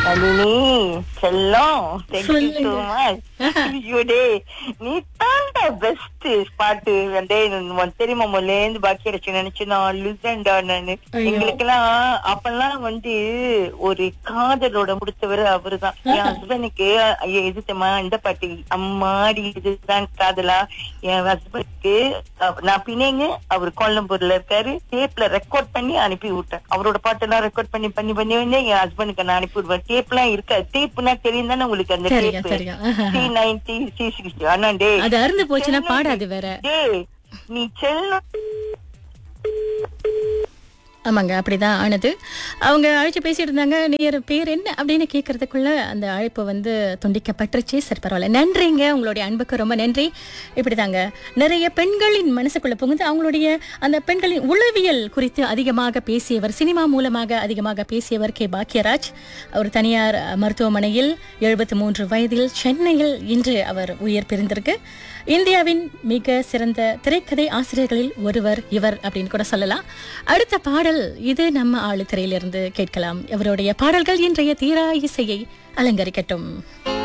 நளினி செல்லம் தேங்க்யூ சொல்லுங்க. So much ஐயோ டேய் நீ தாண்டா பெஸ்ட் பாட்டு வந்து உனக்கு தெரியுமா முதல்ல பாக்கி அடிச்சு நினைச்சு நான் லுசண்டா நானு ஐயோ. எங்களுக்கெல்லாம் அப்பெல்லாம் வந்து ஒரு காதலோட முடிச்சவர் அவருதான் என் ஹஸ்பண்டுக்கு எது தெரியுமா இந்த பாட்டு அம்மாடி இதுதான் காதலா என் ஹஸ்பண்டுக்கு நான் பிணைங்க அவர் கோலம்பூர்ல இருக்காரு டேப்ல ரெக்கார்ட் பண்ணி அனுப்பி விட்டேன் அவரோட பாட்டெல்லாம் ரெக்கார்ட் பண்ணி பண்ணி பண்ணி வந்து என் ஹஸ்பண்டுக்கு நான் அனுப்பி விடுவேன் டேப் எல்லாம் இருக்கா டேப்னா தெரியும் தானே உங்களுக்கு அந்த தெரியும், டேப் தெரியும். சி நைன்டி சி சிக்ஸ்டி ஆனா டேய் அது அருந்து போச்சுன்னா பாடாது வேற டேய் நீ செல்லம் ஆமாங்க அப்படிதான் ஆனது அவங்க அழைச்சு பேசிட்டு இருந்தாங்க நேர் பேர் என்ன அப்படின்னு கேட்கறதுக்குள்ள அந்த அழைப்பு வந்து துண்டிக்கப்பட்டுருச்சு சரி பரவாயில்ல நன்றிங்க உங்களுடைய அன்புக்கு ரொம்ப நன்றி இப்படிதாங்க நிறைய பெண்களின் மனசுக்குள்ள புகுந்து அவங்களுடைய அந்த பெண்களின் உளவியல் குறித்து அதிகமாக பேசியவர் சினிமா மூலமாக அதிகமாக பேசியவர் கே பாக்யராஜ் அவர் தனியார் மருத்துவமனையில் எழுபத்தி மூன்று வயதில் சென்னையில் இன்று அவர் உயிர் பிரிந்திருக்கு இந்தியாவின் மிக சிறந்த திரைக்கதை ஆசிரியர்களில் ஒருவர் இவர் அப்படின்னு கூட சொல்லலாம் அடுத்த பாடல் இது நம்ம ஆளு திரையிலிருந்து கேட்கலாம் இவருடைய பாடல்கள் இன்றைய தீரா இசையை அலங்கரிக்கட்டும்